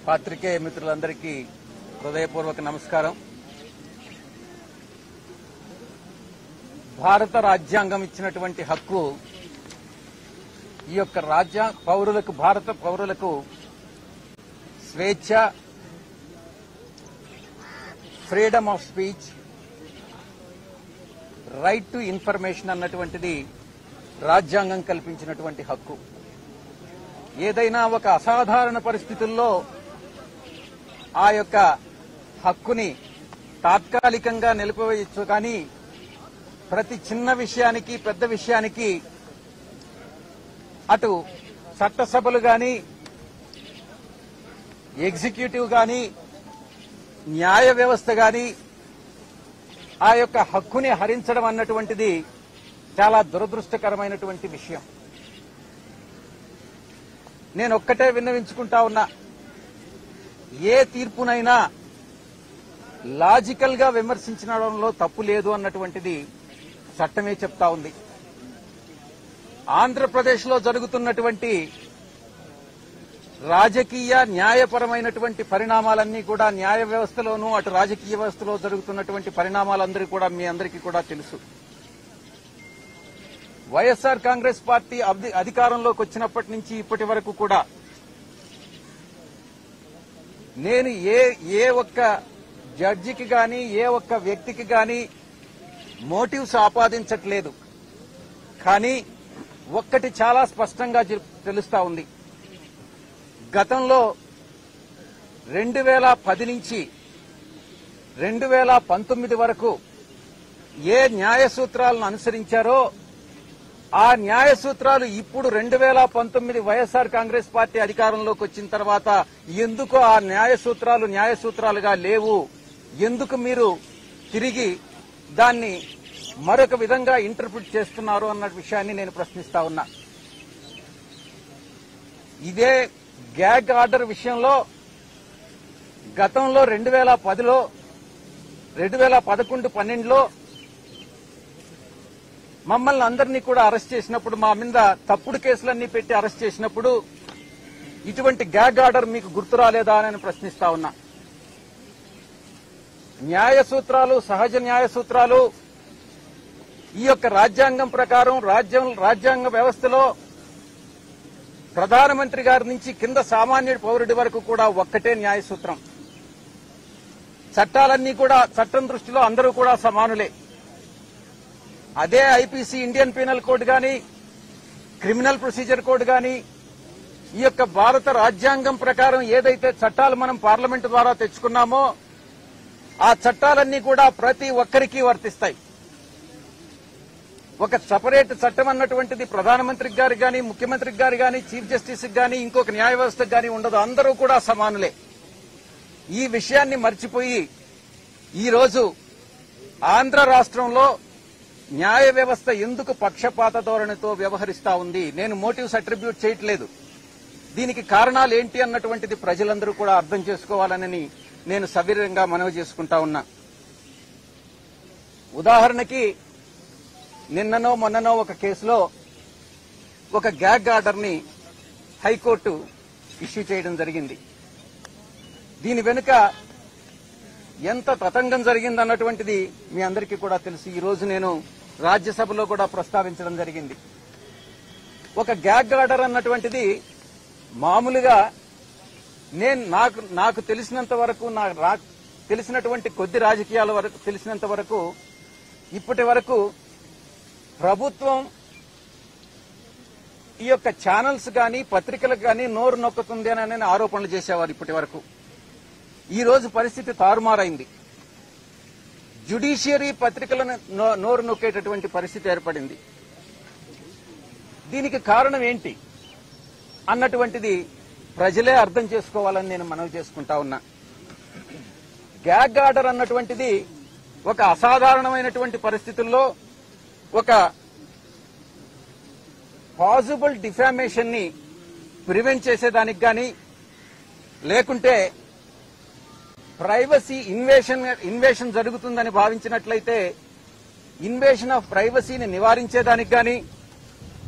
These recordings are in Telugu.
పాత్రికేయ మిత్రులందరికీ హృదయపూర్వక నమస్కారం భారత రాజ్యాంగం ఇచ్చినటువంటి హక్కు ఈ యొక్క రాజ్యా పౌరులకు భారత పౌరులకు స్వేచ్ఛ freedom of speech right to information అన్నటువంటిది రాజ్యాంగం కల్పించినటువంటి హక్కు ఏదైనా ఒక అసాధారణ పరిస్థితుల్లో ఆ యొక్క హక్కుని తాత్కాలికంగా నిలిపివేయచ్చు కానీ ప్రతి చిన్న విషయానికి పెద్ద విషయానికి అటు చట్టసభలు గాని ఎగ్జిక్యూటివ్ గాని న్యాయ వ్యవస్థ గాని ఆ యొక్క హక్కుని హరించడం అన్నటువంటిది చాలా దురదృష్టకరమైనటువంటి విషయం నేను ఒక్కటే విన్నవించుకుంటా ఉన్నా ఏ తీర్పునైనా లాజికల్ గా విమర్శించడంలో తప్పు లేదు అన్నటువంటిది చట్టమే చెప్తా ఉంది ఆంధ్రప్రదేశ్ లో జరుగుతున్నటువంటి రాజకీయ న్యాయపరమైనటువంటి పరిణామాలన్నీ కూడా న్యాయ వ్యవస్థలోనూ అటు రాజకీయ వ్యవస్థలో జరుగుతున్నటువంటి పరిణామాలందరూ కూడా మీ అందరికీ కూడా తెలుసు వైఎస్ఆర్ కాంగ్రెస్ పార్టీ అధి- అధికారంలోకి వచ్చినప్పటి నుంచి ఇప్పటి వరకు కూడా నేను ఏ ఏ ఒక్క జడ్జికి గాని ఏ ఒక్క వ్యక్తికి గాని మోటివ్స్ ఆపాదించట్లేదు కానీ ఒక్కటి చాలా స్పష్టంగా జె- తెలుస్తా ఉంది గతంలో రెండు వేల పది నుంచి రెండు వేల పంతొమ్మిది వరకు ఏ న్యాయ సూత్రాలను అనుసరించారో ఆ న్యాయ సూత్రాలు ఇప్పుడు రెండు వేల పంతొమ్మిది వైఎస్ఆర్ కాంగ్రెస్ పార్టీ అధికారంలోకి వచ్చిన తర్వాత ఎందుకు ఆ న్యాయ సూత్రాలు న్యాయ సూత్రాలుగా లేవు ఎందుకు మీరు తిరిగి దాన్ని మరొక విధంగా ఇంటర్ప్రిట్ చేస్తున్నారు అన్న విషయాన్ని నేను ప్రశ్నిస్తా ఉన్నా ఇదే గ్యాగ్ ఆర్డర్ విషయంలో గతంలో రెండు వేల పదిలో రెండు వేల పదకొండు పన్నెండులో మమ్మల్ని అందరినీ కూడా అరెస్ట్ చేసినప్పుడు మా మీద తప్పుడు కేసులన్నీ పెట్టి అరెస్ట్ చేసినప్పుడు ఇటువంటి గ్యాగ్ ఆర్డర్ మీకు గుర్తు రాలేదా అని నేను ప్రశ్నిస్తా ఉన్నా న్యాయ సూత్రాలు సహజ న్యాయ సూత్రాలు ఈ యొక్క రాజ్యాంగం ప్రకారం రాజ్యం రాజ్యాంగ వ్యవస్థలో ప్రధానమంత్రి గారి నుంచి కింద సామాన్య పౌరుడి వరకు కూడా ఒక్కటే న్యాయ సూత్రం చట్టాలన్నీ కూడా చట్టం దృష్టిలో అందరూ కూడా సమానులే అదే ఐపీసీ ఇండియన్ పీనల్ కోడ్ గాని క్రిమినల్ ప్రొసీజర్ కోడ్ గాని ఈ యొక్క భారత రాజ్యాంగం ప్రకారం ఏదైతే చట్టాలు మనం పార్లమెంటు ద్వారా తెచ్చుకున్నామో ఆ చట్టాలన్నీ కూడా ప్రతి ఒక్కరికి వర్తిస్తాయి ఒక సపరేట్ చట్టం అన్నటువంటిది ప్రధానమంత్రికి గారికి గాని ముఖ్యమంత్రికి గారి గాని చీఫ్ జస్టిస్ గాని ఇంకొక న్యాయ వ్యవస్థకు గాని ఉండదు అందరూ కూడా సమానులే ఈ విషయాన్ని మర్చిపోయి ఈ రోజు ఆంధ్ర రాష్ట్రంలో న్యాయ వ్యవస్థ ఎందుకు పక్షపాత ధోరణితో వ్యవహరిస్తా ఉంది నేను మోటివ్స్ అట్రిబ్యూట్ చేయట్లేదు దీనికి కారణాలు ఏంటి అన్నటువంటిది ప్రజలందరూ కూడా అర్థం చేసుకోవాలని నేను సవిరంగా మనవి చేసుకుంటా ఉన్నా ఉదాహరణకి నిన్ననో మొన్ననో ఒక కేసులో ఒక గ్యాగ్ ఆర్డర్ ని హైకోర్టు ఇష్యూ చేయడం జరిగింది దీని వెనుక ఎంత తతంగం జరిగిందన్నటువంటిది మీ అందరికీ కూడా తెలుసు ఈ రోజు నేను రాజ్యసభలో కూడా ప్రస్తావించడం జరిగింది ఒక గ్యాగ్ ఆర్డర్ అన్నటువంటిది మామూలుగా నేను నాకు నాకు తెలిసినంత వరకు నాకు రా- తెలిసినటువంటి కొద్ది రాజకీయాల వరకు తెలిసినంత వరకు ఇప్పటి వరకు ప్రభుత్వం ఈ యొక్క ఛానల్స్ గాని పత్రికలకు గాని నోరు నొక్కుతుంది అని ఆరోపణలు చేసేవారు ఇప్పటి వరకు ఈ రోజు పరిస్థితి తారుమారైంది జ్యుడిషియరీ పత్రికలను నో- నోరు నొక్కేటటువంటి పరిస్థితి ఏర్పడింది దీనికి కారణం ఏంటి అన్నటువంటిది ప్రజలే అర్థం చేసుకోవాలని నేను మనవి చేసుకుంటా ఉన్నా గ్యాగ్ ఆర్డర్ అన్నటువంటిది ఒక అసాధారణమైనటువంటి పరిస్థితుల్లో ఒక పాజిబుల్ డిఫామేషన్ ని ప్రివెంట్ చేసేదానికి గాని లేకుంటే ప్రైవసీ ఇన్వేషన్ ఇన్వేషన్ జరుగుతుందని భావించినట్లయితే ఇన్వేషన్ ఆఫ్ ప్రైవసీని నివారించేదానికి గాని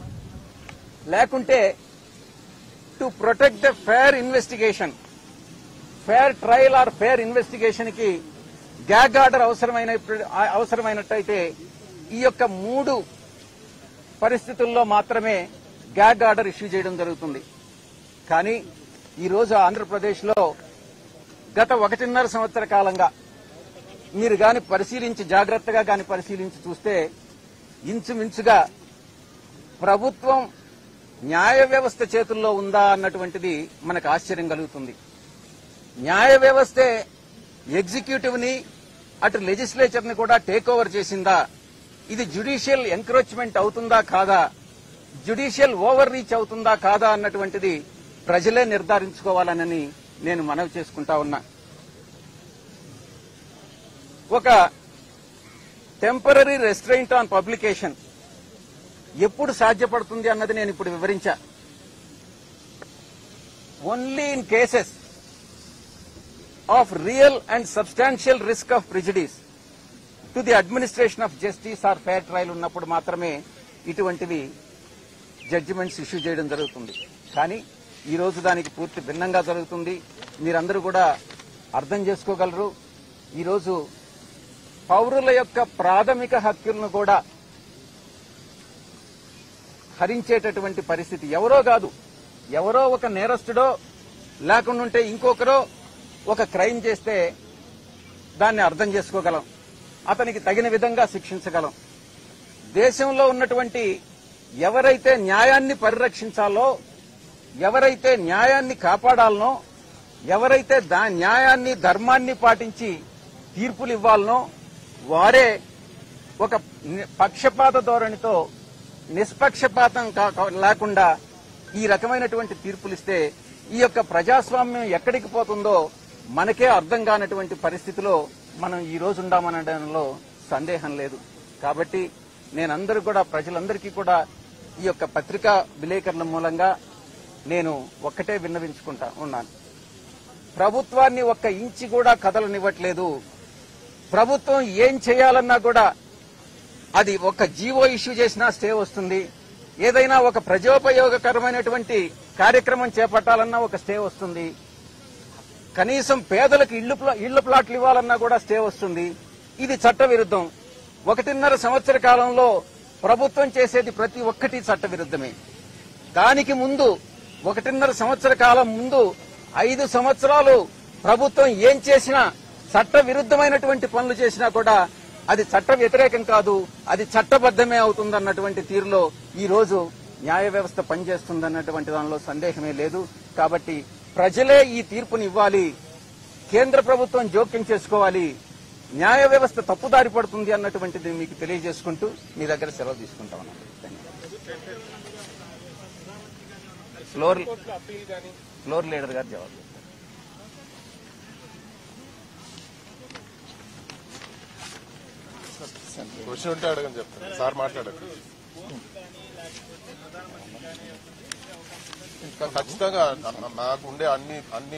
లేకుంటే to protect the fair investigation fair trial or fair investigation కి గ్యాగ్ ఆర్డర్ అవసరమైన అవసరమైనట్టయితే ఈ యొక్క మూడు పరిస్థితుల్లో మాత్రమే గ్యాగ్ ఆర్డర్ ఇష్యూ చేయడం జరుగుతుంది కానీ ఈ రోజు ఆంధ్రప్రదేశ్లో గత ఒకటిన్నర సంవత్సర కాలంగా మీరు గాని పరిశీలించి జాగ్రత్తగా గాని పరిశీలించి చూస్తే ఇంచుమించుగా ప్రభుత్వం న్యాయ వ్యవస్థ చేతుల్లో ఉందా అన్నటువంటిది మనకు ఆశ్చర్యం కలుగుతుంది న్యాయ వ్యవస్థే ఎగ్జిక్యూటివ్ ని అటు లెజిస్లేచర్ ని కూడా టేక్ ఓవర్ చేసిందా ఇది జ్యుడిషియల్ ఎంక్రోచ్మెంట్ అవుతుందా కాదా జ్యుడిషియల్ ఓవర్ రీచ్ అవుతుందా కాదా అన్నటువంటిది ప్రజలే నిర్ధారించుకోవాలని నేను మనవి చేసుకుంటా ఉన్నా ఒక టెంపరీ రెస్ట్రైంట్ ఆన్ పబ్లికేషన్ ఎప్పుడు సాధ్యపడుతుంది అన్నది నేను ఇప్పుడు వివరించా only in cases of real and substantial risk of prejudice to the administration of justice or fair trial ఉన్నప్పుడు మాత్రమే ఇటువంటివి జడ్జిమెంట్స్ ఇష్యూ చేయడం జరుగుతుంది కానీ ఈ రోజు దానికి పూర్తి భిన్నంగా జరుగుతుంది మీరందరూ కూడా అర్థం చేసుకోగలరు ఈరోజు పౌరుల యొక్క ప్రాథమిక హక్కులను కూడా హరించేటటువంటి పరిస్థితి ఎవరో కాదు ఎవరో ఒక నేరస్తుడో లేకుంటే ఇంకొకరో ఒక క్రైమ్ చేస్తే దాన్ని అర్థం చేసుకోగలం అతనికి తగిన విధంగా శిక్షించగలం దేశంలో ఉన్నటువంటి ఎవరైతే న్యాయాన్ని పరిరక్షించాలో ఎవరైతే న్యాయాన్ని కాపాడాలనో ఎవరైతే దా న్యాయాన్ని ధర్మాన్ని పాటించి తీర్పులు ఇవ్వాలనో వారే ఒక ని- పక్షపాత ధోరణితో నిష్పక్షపాతం కా- కా- లేకుండా ఈ రకమైనటువంటి తీర్పులు ఇస్తే ఈ యొక్క ప్రజాస్వామ్యం ఎక్కడికి పోతుందో మనకే అర్థం కానటువంటి పరిస్థితిలో మనం ఈ రోజు ఉండామనడంలో సందేహం లేదు కాబట్టి నేనందరూ కూడా ప్రజలందరికీ కూడా ఈ యొక్క పత్రికా విలేకరుల మూలంగా నేను ఒక్కటే విన్నవించుకుంటా ఉన్నాను ప్రభుత్వాన్ని ఒక్క ఇంచి కూడా కదలనివ్వట్లేదు ప్రభుత్వం ఏం చేయాలన్నా కూడా అది ఒక జీవో ఇష్యూ చేసినా స్టే వస్తుంది ఏదైనా ఒక ప్రజోపయోగకరమైనటువంటి కార్యక్రమం చేపట్టాలన్నా ఒక స్టే వస్తుంది కనీసం పేదలకు ఇళ్లు ప్లా- ఇళ్ల ప్లాట్లు ఇవ్వాలన్నా కూడా స్టే వస్తుంది ఇది చట్ట విరుద్ధం ఒకటిన్నర సంవత్సర కాలంలో ప్రభుత్వం చేసేది ప్రతి ఒక్కటి చట్ట విరుద్ధమే దానికి ముందు ఒకటిన్నర సంవత్సర కాలం ముందు ఐదు సంవత్సరాలు ప్రభుత్వం ఏం చేసినా చట్ట విరుద్ధమైనటువంటి పనులు చేసినా కూడా అది చట్ట వ్యతిరేకం కాదు అది చట్టబద్దమే అవుతుందన్నటువంటి తీరులో ఈ రోజు న్యాయ వ్యవస్థ పనిచేస్తుందన్నటువంటి దానిలో సందేహమే లేదు కాబట్టి ప్రజలే ఈ తీర్పుని ఇవ్వాలి కేంద్ర ప్రభుత్వం జోక్యం చేసుకోవాలి న్యాయ వ్యవస్థ తప్పుదారి పడుతుంది అన్నటువంటిది మీకు తెలియజేసుకుంటూ మీ దగ్గర సెలవు తీసుకుంటా ఉన్నాను ధన్యవాదాలు. ఫ్లోర్ ఫ్లోర్ లీడర్ గారు జవాబు క్వశ్చన్ ఉంటే అడగని చెప్తాను సార్ మాట్లాడకు ఇంకా ఖచ్చితంగా నా- నాకు ఉండే అన్ని అన్ని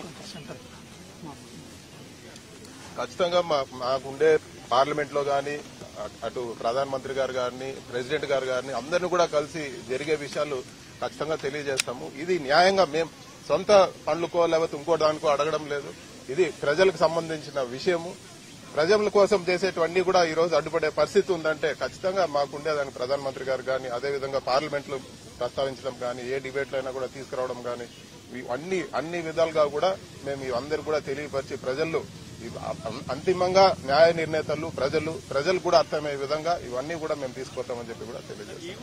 ఖచ్చితంగా మా మాకుండే పార్లమెంట్ లో గాని అ- అటు ప్రధానమంత్రి గారు గారిని ప్రెసిడెంట్ గారు గారిని అందరిని కూడా కలిసి జరిగే విషయాలు ఖచ్చితంగా తెలియజేస్తాము ఇది న్యాయంగా మేం సొంత పనులకో లేకపోతే ఇంకో దానికో అడగడం లేదు ఇది ప్రజలకు సంబంధించిన విషయము ప్రజల కోసం చేసేటివన్నీ కూడా ఈ రోజు అడ్డుపడే పరిస్థితి ఉందంటే ఖచ్చితంగా మాకుండే దాని ప్రధానమంత్రి గారు కానీ అదేవిధంగా పార్లమెంట్ లో ప్రస్తావించడం కానీ ఏ డిబేట్ అయినా కూడా తీసుకురావడం కానీ అన్ని అన్ని విధాలుగా కూడా మేము ఇవందరూ కూడా తెలియపరిచి ప్రజల్లో ఇవి అం- అంతిమంగా న్యాయ నిర్ణేతలు ప్రజలు ప్రజలు కూడా అర్థమయ్యే విధంగా ఇవన్నీ కూడా మేము తీసుకొస్తామని చెప్పి కూడా తెలియజేస్తాం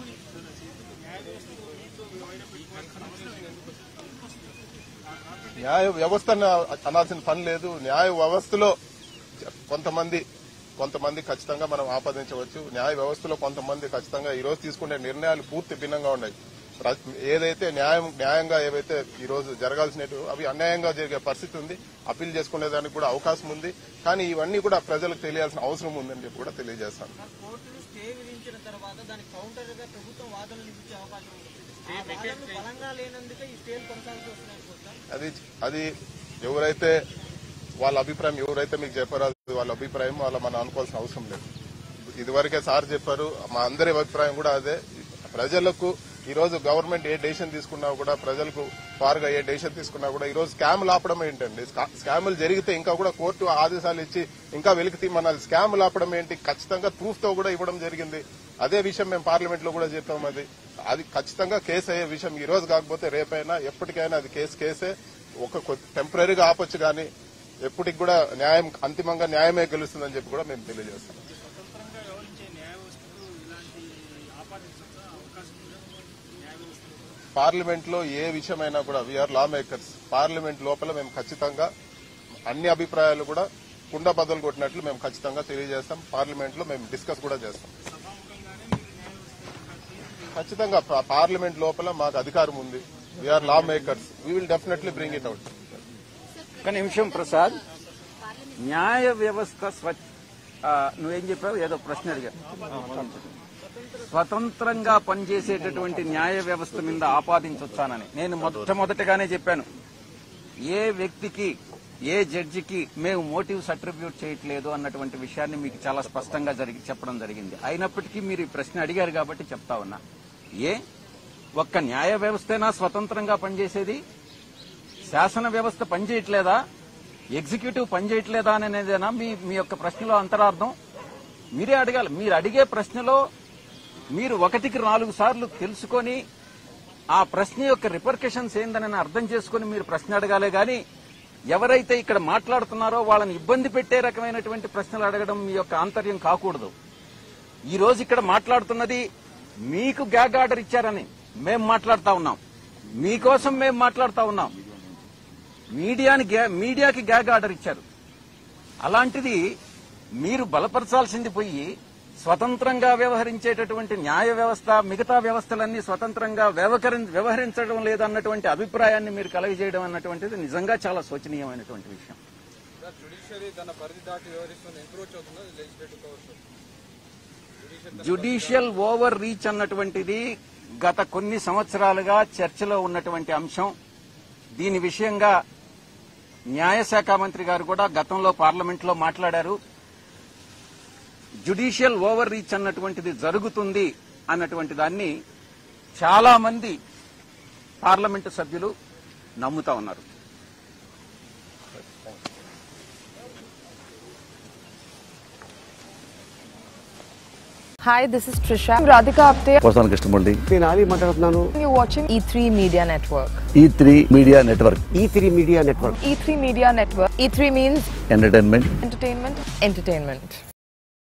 న్యాయ వ్యవస్థ అనాల్సిన పని లేదు న్యాయ వ్యవస్థలో కొంతమంది కొంతమంది ఖచ్చితంగా మనం ఆపాదించవచ్చు న్యాయ వ్యవస్థలో కొంతమంది ఖచ్చితంగా ఈ రోజు తీసుకునే నిర్ణయాలు పూర్తి భిన్నంగా ఉన్నాయి ప్ర- ఏదైతే న్యాయం న్యాయంగా ఏవైతే ఈ రోజు జరగాల్సినవి అవి అన్యాయంగా జరిగే పరిస్థితి ఉంది అప్పీల్ చేసుకునే దానికి కూడా అవకాశం ఉంది కానీ ఇవన్నీ కూడా ప్రజలకు తెలియాల్సిన అవసరం ఉందని చెప్పి కూడా తెలియజేస్తాను కోర్టులు స్టే విధించిన తర్వాత దానికి కౌంటర్ గా ప్రభుత్వం వాదనలు విధించే అవకాశం ఉంది ఆ వాదనలు బలంగా లేనందుకే ఈ స్టేలు కొనసాగుతూ వస్తున్నాయి సార్ అది అది ఎవరైతే వాళ్ళ అభిప్రాయం ఎవరైతే మీకు చెప్పారో అది వాళ్ళ అభిప్రాయం వాళ్ళ మనం అనుకోవాల్సిన అవసరం లేదు ఇదివరకే సార్ చెప్పారు మా అందరి అభిప్రాయం కూడా అదే ప్రజలకు ఈ రోజు గవర్నమెంట్ ఏ డెసిషన్ తీసుకున్నా కూడా ప్రజలకు ఫార్గా ఏ డెసిషన్ తీసుకున్నా కూడా ఈ రోజు స్కాములు ఆపడం ఏంటండి స్కా- స్కాములు జరిగితే ఇంకా కూడా కోర్టు ఆదేశాలు ఇచ్చి ఇంకా వెలికి తీమనాలి స్కాములు ఆపడం ఏంటి ఖచ్చితంగా ప్రూఫ్ తో కూడా ఇవ్వడం జరిగింది అదే విషయం మేము పార్లమెంట్ లో కూడా చెప్పాము అది అది ఖచ్చితంగా కేసు అయ్యే విషయం ఈ రోజు కాకపోతే రేపైనా ఎప్పటికైనా అది కేసు కేసే ఒక టెంపరీగా ఆపొచ్చు కానీ ఎప్పటికి కూడా న్యాయం అంతిమంగా న్యాయమే గెలుస్తుందని చెప్పి కూడా మేము తెలియజేస్తాం స్వతంత్రంగా వ్యవహరించే న్యాయ వ్యవస్థకు ఇలాంటి ఆపాదించే అవకాశం ఉందా న్యాయ వ్యవస్థలో పార్లమెంట్ లో ఏ విషయమైనా కూడా వీఆర్ లా మేకర్స్ పార్లమెంట్ లోపల మేము ఖచ్చితంగా అన్ని అభిప్రాయాలు కూడా కుండ బద్దలు కొట్టినట్లు మేము ఖచ్చితంగా తెలియజేస్తాం పార్లమెంట్ లో మేము డిస్కస్ కూడా చేస్తాం సభాముఖంగానే మీరు న్యాయ వ్యవస్థ ఖచ్చితంగా పా- పార్లమెంట్ లోపల మాకు అధికారం ఉంది we are law makers we will definitely bring it out ఒక నిమిషం ప్రసాద్ న్యాయ వ్యవస్థ స్వ ఆ, నువ్వేం చెప్పావు ఏదో ప్రశ్న అడిగా స్వతంత్రంగా పనిచేసేటటువంటి న్యాయ వ్యవస్థ మీద ఆపాదించొచ్చానని నేను మొట్టమొదటిగానే చెప్పాను ఏ వ్యక్తికి ఏ జడ్జికి మేము మోటివ్స్ అట్రిబ్యూట్ చేయట్లేదు అన్నటువంటి విషయాన్ని మీకు చాలా స్పష్టంగా జరిగి చెప్పడం జరిగింది అయినప్పటికీ మీరు ఈ ప్రశ్న అడిగారు కాబట్టి చెప్తా ఉన్నా ఏ ఒక్క న్యాయ వ్యవస్థేనా స్వతంత్రంగా పనిచేసేది శాసన వ్యవస్థ పనిచేయట్లేదా ఎగ్జిక్యూటివ్ పనిచేయట్లేదా అనేదేనా మీ మీ యొక్క ప్రశ్నలో అంతరార్థం మీరే అడగాలి మీరు అడిగే ప్రశ్నలో మీరు ఒకటికి నాలుగు సార్లు తెలుసుకొని ఆ ప్రశ్న యొక్క రిపర్కషన్స్ ఏందని అర్థం చేసుకుని మీరు ప్రశ్న అడగాలే గాని ఎవరైతే ఇక్కడ మాట్లాడుతున్నారో వాళ్ళని ఇబ్బంది పెట్టే రకమైనటువంటి ప్రశ్నలు అడగడం మీ యొక్క ఆంతర్యం కాకూడదు ఈ రోజు ఇక్కడ మాట్లాడుతున్నది మీకు గ్యాగ్ ఆర్డర్ ఇచ్చారని మేం మాట్లాడుతా ఉన్నాం మీకోసం మేం మాట్లాడుతా ఉన్నాం మీడియాని గ్యా- మీడియాకి గ్యాగ్ ఆర్డర్ ఇచ్చారు అలాంటిది మీరు బలపరచాల్సింది పోయి స్వతంత్రంగా వ్యవహరించేటటువంటి న్యాయ వ్యవస్థ మిగతా వ్యవస్థలన్నీ స్వతంత్రంగా వ్యవహరిం- వ్యవహరించడం లేదన్నటువంటి అభిప్రాయాన్ని మీరు కలగజేయడం అన్నటువంటిది నిజంగా చాలా శోచనీయమైనటువంటి విషయం జుడిషియరీ తన పరిధి దాటి వ్యవహరిస్తుంది ఎంక్రోచ్ అవుతుందా legislative powers judicial overreach అన్నటువంటిది గత కొన్ని సంవత్సరాలుగా చర్చలో ఉన్నటువంటి అంశం దీని విషయంగా న్యాయశాఖ మంత్రి గారు కూడా గతంలో పార్లమెంట్ లో మాట్లాడారు జ్యుడిషియల్ ఓవర్ రీచ్ అన్నటువంటిది జరుగుతుంది అన్నటువంటి దాన్ని చాలా మంది పార్లమెంటు సభ్యులు నమ్ముతా ఉన్నారు Hi, this is Trisha. I'm Radhika Apte. వస్తాను కృష్ణమూర్తి నేను ఆలీ మాట్లాడుతున్నాను You're watching E3 Media Network. E three media network E three media network E3 Media Network. E3 means entertainment entertainment, entertainment.